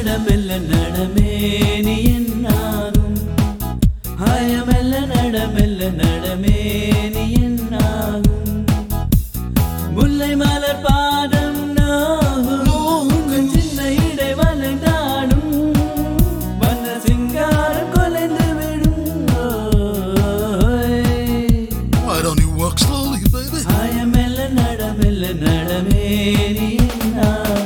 நட மெல்ல நடமே நீ என்னாகும் ஹாய மெல்ல நட மெல்ல நடமே நீ என்னாகும் முல்லை மலர் பாதம் நோகும் உங்கள் சின்ன இடை வளைந்தாடும் வண்ண சிங்காரம் கொலைந்து விடும் ஓய். Why don't you walk slowly, baby? ஹாய மெல்ல நட மெல்ல நடமே நீ என்னாகும்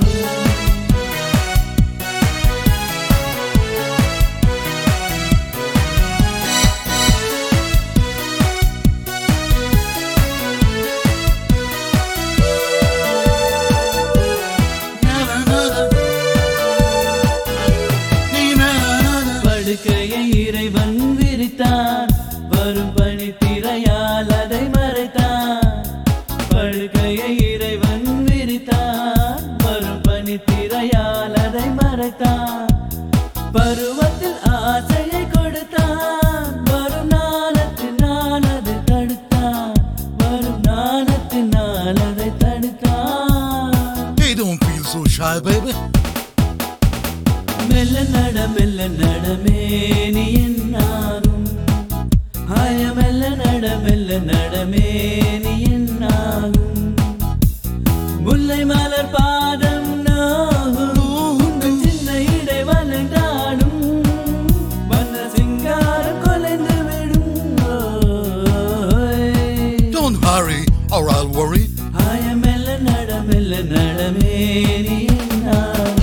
படுக்கையை இறைவன் விரித்தான் வரும் பனி திரையால் அதை மறைத்தான் படுக்கையை இறைவன் விரித்தான் வரும் பனி திரையால் அதை மறைத்தான் பருவத்தில் ஆசையை கொடுத்தான் வரும் நாணத்தினால் அதை தடுத்தான் வரும் நாணத்தினால் அதை தடுத்தான் Hey, don't feel so shy, baby. மெல்ல நட மெல்ல நடமே நீ என்னாகும் ஹாய மெல்ல நட மெல்ல நடமே நீ என்னாகும் முல்லை மலர் பாதம் நோகும் உங்கள் சின்ன இடை வளைந்தாடும் வண்ண சிங்காரம் கொலைந்து விடும் ஓய். Don't hurry, or I'll worry. ஹாய மெல்ல நட மெல்ல நடமே நீ என்னாகும்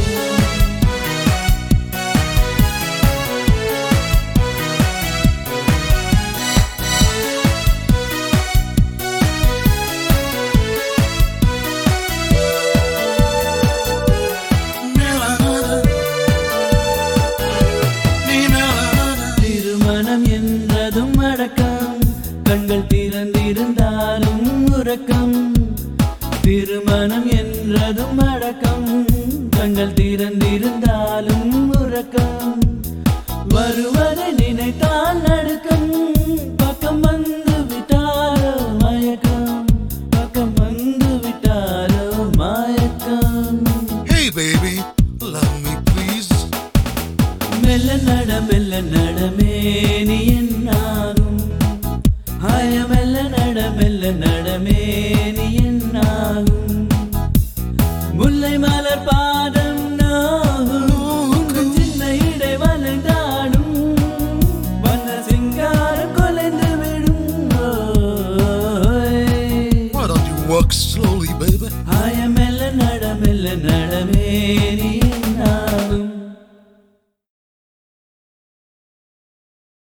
திருமணம் என்றதும் அடக்கம் கண்கள் திறந்திருந்தாலும் உறக்கம் திருமணம் என்றதும் அடக்கம் கண்கள் திறந்திருந்தாலும் உறக்கம் வருவதை நினைத்தால் நடுக்கம் பக்கம் வந்து விட்டாரோ மயக்கம் பக்கம் வந்து விட்டாரோ மயக்கம் Hey, baby, love me, please. மெல்ல நட மெல்ல நடமே நீ என்னாகும் ஹாய மெல்ல நட மெல்ல நடமே நீ என்னாகும் முல்லை மலர் பாதம் நோகும் உங்கள் சின்ன இடை வளைந்தாடும் வண்ண சிங்காரம் கொலைந்து விடும் ஓய். Why don't you walk slowly, baby? ஹாய மெல்ல நட மெல்ல நடமே நீ என்னாகும்